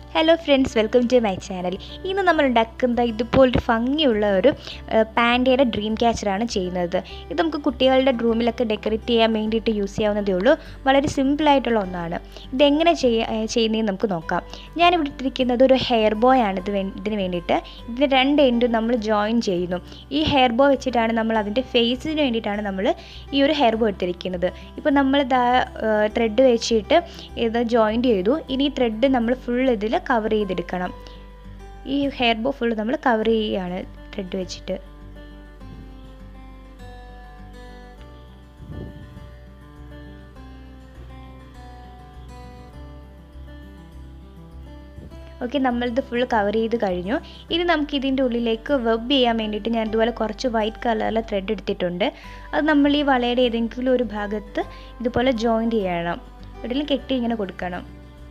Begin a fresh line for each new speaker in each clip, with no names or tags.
hello friends welcome to my channel ഇന്ന് നമ്മൾ ഉണ്ടാക്കുന്ന ഇതുപോലൊരു ഭംഗിയുള്ള ഒരു പാൻഡയുടെ ഡ്രീം ക്യാച്ചറാണ് ചെയ്യുന്നത് ഇത് നമുക്ക് കുട്ടികളുടെ റൂമിലൊക്കെ ഡെക്കറേറ്റ് ചെയ്യാൻ വേണ്ടിയിട്ട് യൂസ് ചെയ്യാവുന്നതേ ഉള്ളൂ വളരെ സിമ്പിളായിട്ടുള്ള ഒന്നാണ് ഇതെങ്ങനെ ചെയ്യ ചെയ്യുന്നതെന്ന് നമുക്ക് നോക്കാം ഞാനിവിടെ ഇട്ടിരിക്കുന്നത് ഒരു ഹെയർ ബോയ് ആണ് ഇത് വേ ഇതിന് വേണ്ടിയിട്ട് ഇതിന് രണ്ട് എൻഡും നമ്മൾ ജോയിൻ ചെയ്യുന്നു ഈ ഹെയർ ബോ വെച്ചിട്ടാണ് നമ്മൾ അതിൻ്റെ ഫേസിന് വേണ്ടിയിട്ടാണ് നമ്മൾ ഈ ഒരു ഹെയർ ബോ എടുത്തിരിക്കുന്നത് ഇപ്പോൾ നമ്മൾ ഇതാ ത്രെഡ് വെച്ചിട്ട് ഇത് ജോയിൻറ്റ് ചെയ്തു ഇനി ഈ ത്രെഡ് നമ്മൾ ഫുൾ ഇതിൽ കവർ ചെയ്തെടുക്കണം ഈ ഹെയർ ബോ ഫുൾ നമ്മൾ കവർ ചെയ്യുകയാണ് ത്രെഡ് വെച്ചിട്ട് ഓക്കെ നമ്മളിത് ഫുൾ കവർ ചെയ്ത് കഴിഞ്ഞു ഇനി നമുക്ക് ഇതിൻ്റെ ഉള്ളിലേക്ക് വെബ് ചെയ്യാൻ വേണ്ടിയിട്ട് ഞാൻ ഇതുപോലെ കുറച്ച് വൈറ്റ് കളറിലെ ത്രെഡ് എടുത്തിട്ടുണ്ട് അത് നമ്മൾ ഈ വളയുടെ ഏതെങ്കിലും ഒരു ഭാഗത്ത് ഇതുപോലെ ജോയിൻറ്റ് ചെയ്യണം എവിടെയെങ്കിലും കെട്ടി ഇങ്ങനെ കൊടുക്കണം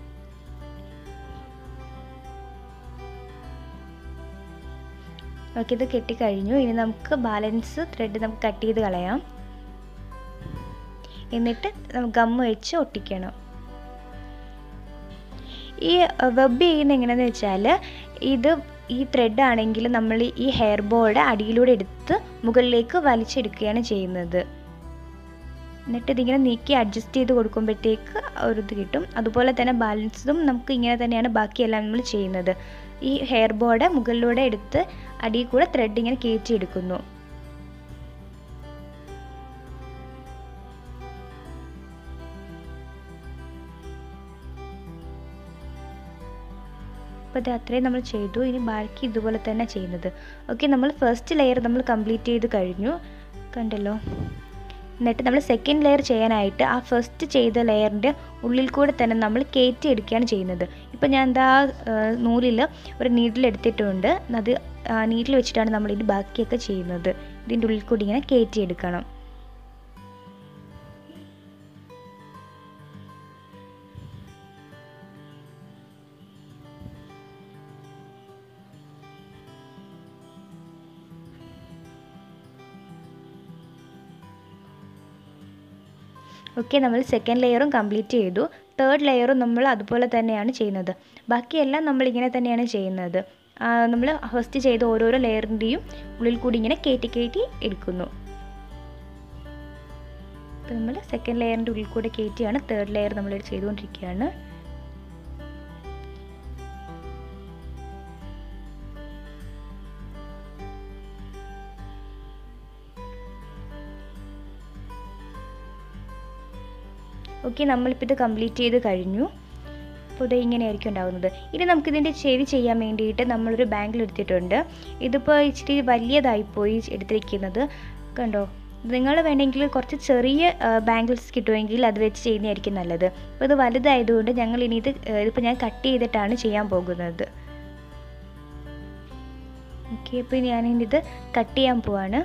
ഓക്കെ ഇത് കെട്ടിക്കഴിഞ്ഞു ഇനി നമുക്ക് ബാലൻസ് ത്രെഡ് നമുക്ക് കട്ട് ചെയ്ത് കളയാം എന്നിട്ട് ഗമ്മ് വെച്ച് ഒട്ടിക്കണം ഈ വെബ് ചെയ്യുന്ന എങ്ങനെയാണെന്ന് വെച്ചാൽ ഇത് ഈ ത്രെഡ് ആണെങ്കിൽ നമ്മൾ ഈ ഹെയർ ബോയുടെ അടിയിലൂടെ എടുത്ത് മുകളിലേക്ക് വലിച്ചെടുക്കുകയാണ് ചെയ്യുന്നത് എന്നിട്ട് ഇതിങ്ങനെ നീക്കി അഡ്ജസ്റ്റ് ചെയ്ത് കൊടുക്കുമ്പോഴത്തേക്ക് ഒരു ഇത് കിട്ടും അതുപോലെ തന്നെ ബാലൻസും നമുക്ക് ഇങ്ങനെ തന്നെയാണ് ബാക്കിയെല്ലാം നമ്മൾ ചെയ്യുന്നത് ഈ ഹെയർ ബോയുടെ മുകളിലൂടെ എടുത്ത് അടിയിൽ കൂടെ ത്രെഡ് ഇങ്ങനെ കയറ്റി എടുക്കുന്നു അപ്പോൾ ഇത് അത്രയും നമ്മൾ ചെയ്തു ഇനി ബാക്കി ഇതുപോലെ തന്നെ ചെയ്യുന്നത് ഓക്കെ നമ്മൾ ഫസ്റ്റ് ലെയർ നമ്മൾ കംപ്ലീറ്റ് ചെയ്ത് കഴിഞ്ഞു കണ്ടല്ലോ എന്നിട്ട് നമ്മൾ സെക്കൻഡ് ലെയർ ചെയ്യാനായിട്ട് ആ ഫസ്റ്റ് ചെയ്ത ലെയറിൻ്റെ ഉള്ളിൽ കൂടെ തന്നെ നമ്മൾ കയറ്റി എടുക്കുകയാണ് ചെയ്യുന്നത് ഇപ്പോൾ ഞാൻ എന്താ നൂലിൽ ഒരു നീഡിൽ എടുത്തിട്ടുണ്ട് അത് നീഡിൽ വെച്ചിട്ടാണ് നമ്മൾ ഇത് ബാക്കിയൊക്കെ ചെയ്യുന്നത് ഇതിൻ്റെ ഉള്ളിൽ കൂടി ഇങ്ങനെ കയറ്റി എടുക്കണം ഓക്കെ നമ്മൾ സെക്കൻഡ് ലെയറും കംപ്ലീറ്റ് ചെയ്തു തേർഡ് ലെയറും നമ്മൾ അതുപോലെ തന്നെയാണ് ചെയ്യുന്നത് ബാക്കിയെല്ലാം നമ്മൾ ഇങ്ങനെ തന്നെയാണ് ചെയ്യുന്നത് നമ്മൾ ഫസ്റ്റ് ചെയ്ത ഓരോരോ ലെയറിൻ്റെയും ഉള്ളിൽ കൂടി ഇങ്ങനെ കയറ്റി കയറ്റി എടുക്കുന്നു അപ്പോൾ നമ്മൾ സെക്കൻഡ് ലെയറിൻ്റെ ഉള്ളിൽ കൂടെ കയറ്റിയാണ് തേർഡ് ലെയർ നമ്മൾ ചെയ്തുകൊണ്ടിരിക്കുകയാണ് ഓക്കെ നമ്മളിപ്പോൾ ഇത് കംപ്ലീറ്റ് ചെയ്ത് കഴിഞ്ഞു അപ്പോൾ ഇത് ഇങ്ങനെയായിരിക്കും ഉണ്ടാകുന്നത് ഇനി നമുക്കിതിൻ്റെ ചെവി ചെയ്യാൻ വേണ്ടിയിട്ട് നമ്മളൊരു ബാങ്കിൾ എടുത്തിട്ടുണ്ട് ഇതിപ്പോൾ ഇച്ചിരി വലിയതായിപ്പോയി എടുത്തിരിക്കുന്നത് കണ്ടോ നിങ്ങൾ വേണമെങ്കിൽ കുറച്ച് ചെറിയ ബാങ്കിൾസ് കിട്ടുമെങ്കിൽ അത് വെച്ച് ചെയ്യുന്നതായിരിക്കും നല്ലത് അപ്പോൾ ഇത് വലുതായതുകൊണ്ട് ഞങ്ങൾ ഇനി ഇത് ഇതിപ്പോൾ ഞാൻ കട്ട് ചെയ്തിട്ടാണ് ചെയ്യാൻ പോകുന്നത് ഓക്കെ അപ്പോൾ ഞാനിനി ഇത് കട്ട് ചെയ്യാൻ പോവാണ്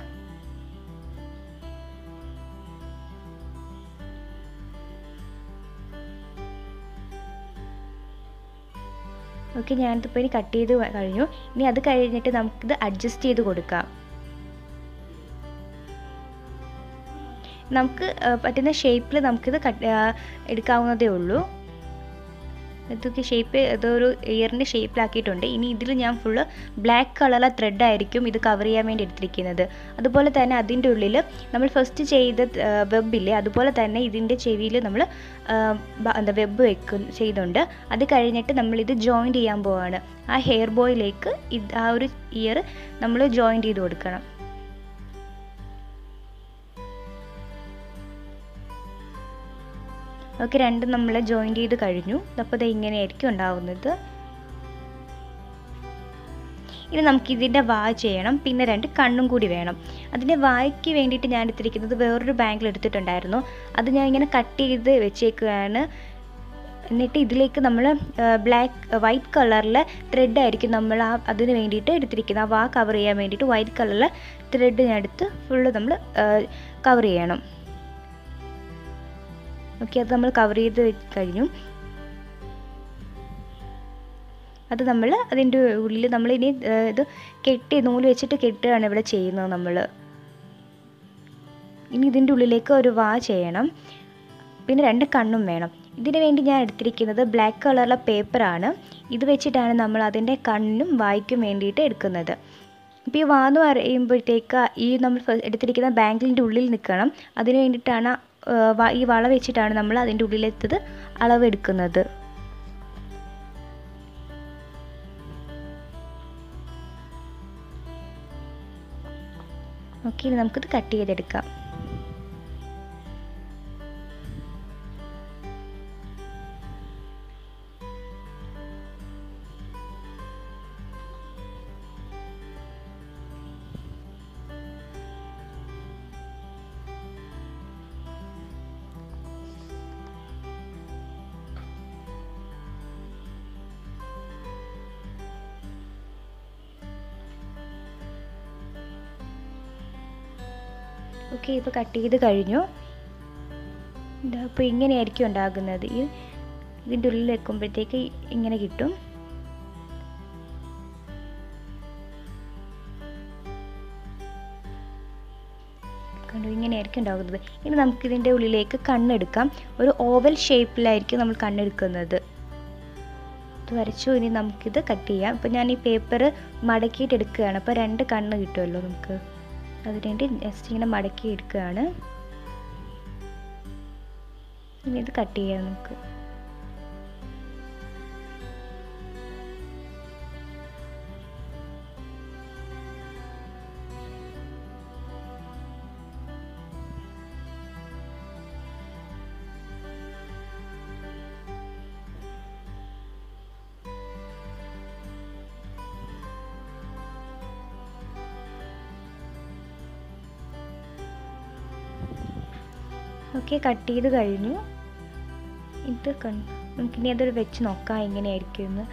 ഓക്കെ ഞാനിതിപ്പോൾ ഇനി കട്ട് ചെയ്ത് കഴിഞ്ഞു ഇനി അത് കഴിഞ്ഞിട്ട് നമുക്കിത് അഡ്ജസ്റ്റ് ചെയ്ത് കൊടുക്കാം നമുക്ക് പറ്റുന്ന ഷേപ്പിൽ നമുക്കിത് കട്ട് എടുക്കാവുന്നതേ ഉള്ളൂ ഇതൊക്കെ ഷേപ്പ് ഇതൊരു ഇയറിൻ്റെ ഷേപ്പിലാക്കിയിട്ടുണ്ട് ഇനി ഇതിൽ ഞാൻ ഫുള്ള് ബ്ലാക്ക് കളറിലെ ത്രെഡ് ആയിരിക്കും ഇത് കവർ ചെയ്യാൻ വേണ്ടി എടുത്തിരിക്കുന്നത് അതുപോലെ തന്നെ അതിൻ്റെ ഉള്ളിൽ നമ്മൾ ഫസ്റ്റ് ചെയ്ത വെബില്ലേ അതുപോലെ തന്നെ ഇതിൻ്റെ ചെവിയിൽ നമ്മൾ എന്താ വെബ് വെക്കും ചെയ്യുന്നുണ്ട് അത് കഴിഞ്ഞിട്ട് നമ്മളിത് ജോയിൻറ്റ് ചെയ്യാൻ പോവാണ് ആ ഹെയർ ബോയിലേക്ക് ഇത് ആ ഒരു ഇയർ നമ്മൾ ജോയിൻറ്റ് ചെയ്ത് കൊടുക്കണം ഓക്കെ രണ്ടും നമ്മൾ ജോയിൻറ്റ് ചെയ്ത് കഴിഞ്ഞു അപ്പോൾ ഇത് ഇങ്ങനെയായിരിക്കും ഉണ്ടാവുന്നത് ഇനി നമുക്ക് ഇതിൻ്റെ വായ ചെയ്യണം പിന്നെ രണ്ട് കണ്ണും കൂടി വേണം അതിൻ്റെ വായ്ക്ക് വേണ്ടിയിട്ട് ഞാൻ എടുത്തിരിക്കുന്നത് വേറൊരു ബാങ്കിൽ എടുത്തിട്ടുണ്ടായിരുന്നു അത് ഞാൻ ഇങ്ങനെ കട്ട് ചെയ്ത് വെച്ചേക്കുകയാണ് എന്നിട്ട് ഇതിലേക്ക് നമ്മൾ ബ്ലാക്ക് വൈറ്റ് കളറിലെ ത്രെഡ് ആയിരിക്കും നമ്മൾ ആ അതിന് വേണ്ടിയിട്ട് എടുത്തിരിക്കുന്നത് ആ വാ കവർ ചെയ്യാൻ വേണ്ടിയിട്ട് വൈറ്റ് കളറിലെ ത്രെഡ് ഞാൻ എടുത്ത് ഫുള്ള് നമ്മൾ കവർ ചെയ്യണം ഓക്കെ അത് നമ്മൾ കവർ ചെയ്ത് കഴിഞ്ഞു അത് നമ്മൾ അതിൻ്റെ ഉള്ളിൽ നമ്മൾ ഇനി ഇത് കെട്ടി നൂല് വെച്ചിട്ട് കെട്ടുകയാണ് ഇവിടെ ചെയ്യുന്നത് നമ്മൾ ഇനി ഇതിൻ്റെ ഉള്ളിലേക്ക് ഒരു വാ ചെയ്യണം പിന്നെ രണ്ട് കണ്ണും വേണം ഇതിനു വേണ്ടി ഞാൻ എടുത്തിരിക്കുന്നത് ബ്ലാക്ക് കളറിലെ പേപ്പറാണ് ഇത് വെച്ചിട്ടാണ് നമ്മൾ അതിൻ്റെ കണ്ണിനും വായിക്കും വേണ്ടിയിട്ട് എടുക്കുന്നത് ഇപ്പോൾ ഈ വാന്ന് പറയുമ്പോഴത്തേക്ക് ഈ നമ്മൾ എടുത്തിരിക്കുന്ന ബാങ്കിലിൻ്റെ ഉള്ളിൽ നിൽക്കണം അതിന് വേണ്ടിയിട്ടാണ് ഈ വള വെച്ചിട്ടാണ് നമ്മൾ അതിൻ്റെ ഉള്ളിലെത്തത് അളവെടുക്കുന്നത് ഓക്കെ ഇനി നമുക്കിത് കട്ട് ചെയ്തെടുക്കാം ഓക്കെ ഇപ്പോൾ കട്ട് ചെയ്ത് കഴിഞ്ഞു ഇതാ അപ്പോൾ ഇങ്ങനെയായിരിക്കും ഉണ്ടാകുന്നത് ഈ ഇതിൻ്റെ ഉള്ളിൽ വെക്കുമ്പോഴത്തേക്ക് ഇങ്ങനെ കിട്ടും കണ്ടു ഇങ്ങനെയായിരിക്കും ഉണ്ടാകുന്നത് ഇനി നമുക്കിതിൻ്റെ ഉള്ളിലേക്ക് കണ്ണെടുക്കാം ഒരു ഓവൽ ഷേപ്പിലായിരിക്കും നമ്മൾ കണ്ണെടുക്കുന്നത് ഇത് വരച്ചു ഇനി നമുക്കിത് കട്ട് ചെയ്യാം ഇപ്പോൾ ഞാൻ ഈ പേപ്പർ മടക്കിയിട്ട് എടുക്കുകയാണ് അപ്പോൾ രണ്ട് കണ്ണ് കിട്ടുമല്ലോ നമുക്ക് അതിനുവേണ്ടി ജസ്റ്റ് ഇങ്ങനെ മടക്കി എടുക്കുകയാണ് ഇനി ഇത് കട്ട് ചെയ്യാം നമുക്ക് ഓക്കെ കട്ട് ചെയ്ത് കഴിഞ്ഞു ഇത് കണ്ട് നമുക്കിനി അതൊരു വെച്ച് നോക്കാം എങ്ങനെയായിരിക്കും എന്ന്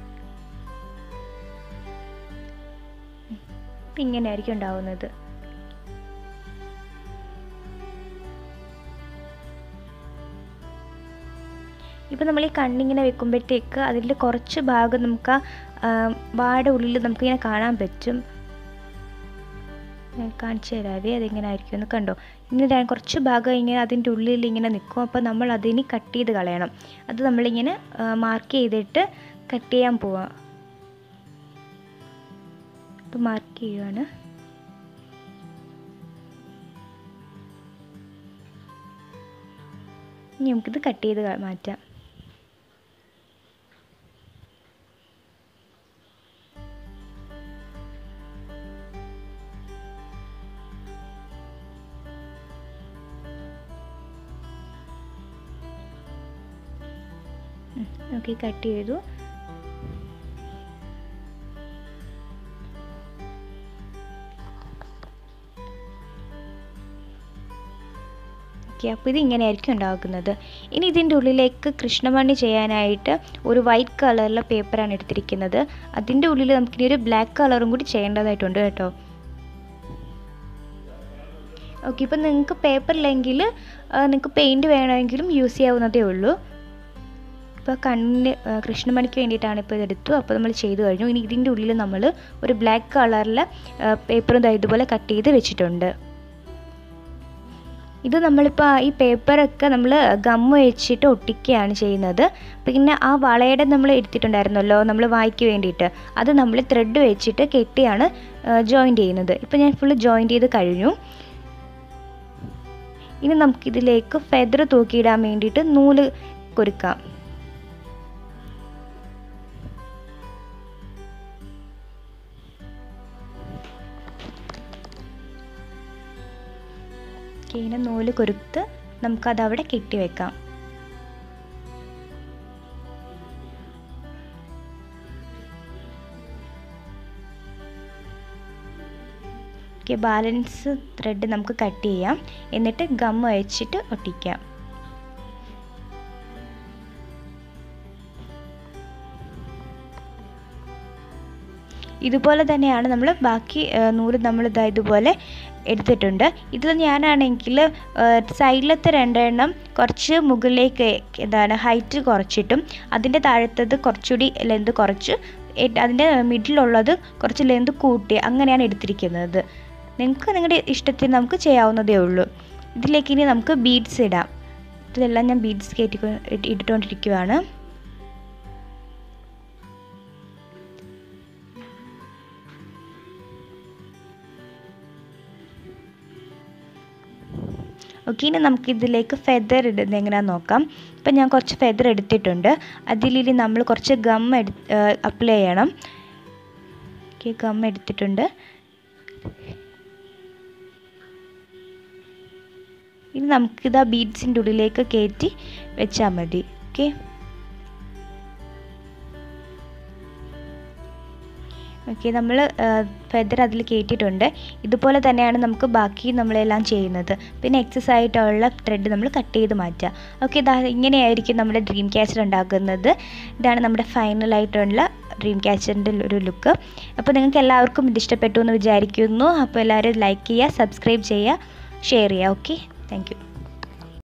ഇപ്പം ഇങ്ങനെയായിരിക്കും ഉണ്ടാവുന്നത് ഇപ്പം നമ്മൾ ഈ കണ്ണിങ്ങനെ വെക്കുമ്പോഴത്തേക്ക് അതിൻ്റെ കുറച്ച് ഭാഗം നമുക്ക് ആ വായുടെ ഉള്ളിൽ നമുക്കിങ്ങനെ കാണാൻ പറ്റും ഞാൻ കാണിച്ചു തരാവേ അതെങ്ങനെ ആയിരിക്കും എന്ന് കണ്ടോ ഇങ്ങനെ കുറച്ച് ഭാഗം ഇങ്ങനെ അതിൻ്റെ ഉള്ളിൽ ഇങ്ങനെ നിൽക്കും അപ്പോൾ നമ്മൾ അതിന് കട്ട് ചെയ്ത് കളയണം അത് നമ്മളിങ്ങനെ മാർക്ക് ചെയ്തിട്ട് കട്ട് ചെയ്യാൻ പോവാം അപ്പോൾ മാർക്ക് ചെയ്യുവാണ് ഇനി നമുക്കിത് കട്ട് ചെയ്ത് മാറ്റാം ഓക്കെ കട്ട് ചെയ്തു ഓക്കെ അപ്പോൾ ഇത് ഇങ്ങനെയായിരിക്കും ഉണ്ടാക്കുന്നത് ഇനി ഇതിൻ്റെ ഉള്ളിലേക്ക് കൃഷ്ണമണി ചെയ്യാനായിട്ട് ഒരു വൈറ്റ് കളറിലെ പേപ്പറാണ് എടുത്തിരിക്കുന്നത് അതിൻ്റെ ഉള്ളിൽ നമുക്കിനി ഒരു ബ്ലാക്ക് കളറും കൂടി ചെയ്യേണ്ടതായിട്ടുണ്ട് കേട്ടോ ഓക്കെ ഇപ്പം നിങ്ങൾക്ക് പേപ്പറില്ലെങ്കിൽ നിങ്ങൾക്ക് പെയിൻറ്റ് വേണമെങ്കിലും യൂസ് ചെയ്യാവുന്നതേ ഉള്ളൂ ഇപ്പോൾ കണ്ണിന് കൃഷ്ണമണിക്ക് വേണ്ടിയിട്ടാണ് ഇപ്പോൾ ഇതെടുത്തു അപ്പോൾ നമ്മൾ ചെയ്തു കഴിഞ്ഞു ഇനി ഇതിൻ്റെ ഉള്ളിൽ നമ്മൾ ഒരു ബ്ലാക്ക് കളറിലെ പേപ്പറും ഇതുപോലെ കട്ട് ചെയ്ത് വെച്ചിട്ടുണ്ട് ഇത് നമ്മളിപ്പോൾ ഈ പേപ്പറൊക്കെ നമ്മൾ ഗമ്മ് വെച്ചിട്ട് ഒട്ടിക്കുകയാണ് ചെയ്യുന്നത് പിന്നെ ആ വളയുടെ നമ്മൾ എടുത്തിട്ടുണ്ടായിരുന്നല്ലോ നമ്മൾ വായിക്ക് വേണ്ടിയിട്ട് അത് നമ്മൾ ത്രെഡ് വെച്ചിട്ട് കെട്ടിയാണ് ജോയിൻറ്റ് ചെയ്യുന്നത് ഇപ്പോൾ ഞാൻ ഫുള്ള് ജോയിൻറ്റ് ചെയ്ത് കഴിഞ്ഞു ഇനി നമുക്കിതിലേക്ക് ഫെദർ തൂക്കിയിടാൻ വേണ്ടിയിട്ട് നൂല് കൊരുക്കാം ഇങ്ങനെ നൂല് കൊരുത്ത് നമുക്കത് അവിടെ കെട്ടിവെക്കാം ഓക്കെ ബാലൻസ് ത്രെഡ് നമുക്ക് കട്ട് ചെയ്യാം എന്നിട്ട് ഗം വെച്ചിട്ട് ഒട്ടിക്കാം ഇതുപോലെ തന്നെയാണ് നമ്മൾ ബാക്കി നൂല് നമ്മൾ ഇതാ ഇതുപോലെ എടുത്തിട്ടുണ്ട് ഇതിൽ ഞാനാണെങ്കിൽ സൈഡിലത്തെ രണ്ടെണ്ണം കുറച്ച് മുകളിലേക്ക് എന്താണ് ഹൈറ്റ് കുറച്ചിട്ടും അതിൻ്റെ താഴത്തത് കുറച്ചുകൂടി ലെന്ത് കുറച്ച് അതിൻ്റെ മിഡിലുള്ളത് കുറച്ച് ലെന്ത് കൂട്ടി അങ്ങനെയാണ് എടുത്തിരിക്കുന്നത് നിങ്ങൾക്ക് നിങ്ങളുടെ ഇഷ്ടത്തിന് നമുക്ക് ചെയ്യാവുന്നതേ ഉള്ളൂ ഇതിലേക്ക് ഇനി നമുക്ക് ബീഡ്സ് ഇടാം ബാക്കിയുള്ളതെല്ലാം ഞാൻ ബീഡ്സ് കയറ്റി ഇട്ടിട്ടുകൊണ്ടിരിക്കുകയാണ് ഓക്കെ ഇനി നമുക്കിതിലേക്ക് ഫെദർ ഇടുന്നത് എങ്ങനെയാണെന്ന് നോക്കാം ഇപ്പം ഞാൻ കുറച്ച് ഫെദർ എടുത്തിട്ടുണ്ട് അതിലിനി നമ്മൾ കുറച്ച് ഗം എടു അപ്ലൈ ചെയ്യണം ഓക്കെ ഗം എടുത്തിട്ടുണ്ട് ഇനി നമുക്കിത് ആ ബീഡ്സിൻ്റെ ഉള്ളിലേക്ക് കയറ്റി വെച്ചാൽ മതി ഓക്കെ ഓക്കെ നമ്മൾ ഫെദർ അതിൽ കയറ്റിയിട്ടുണ്ട് ഇതുപോലെ തന്നെയാണ് നമുക്ക് ബാക്കി നമ്മളെല്ലാം ചെയ്യുന്നത് പിന്നെ എക്സസ് ആയിട്ടുള്ള ത്രെഡ് നമ്മൾ കട്ട് ചെയ്ത് മാറ്റുക ഓക്കെ ഇതാ ഇങ്ങനെയായിരിക്കും നമ്മുടെ ഡ്രീം ക്യാച്ചർ ഉണ്ടാക്കുന്നത് ഇതാണ് നമ്മുടെ ഫൈനലായിട്ടുള്ള ഡ്രീം ക്യാച്ചറിൻ്റെ ഒരു ലുക്ക് അപ്പോൾ നിങ്ങൾക്ക് എല്ലാവർക്കും ഇത് ഇഷ്ടപ്പെട്ടു എന്ന് വിചാരിക്കുന്നു അപ്പോൾ എല്ലാവരും ലൈക്ക് ചെയ്യുക സബ്സ്ക്രൈബ് ചെയ്യുക ഷെയർ ചെയ്യുക ഓക്കെ താങ്ക്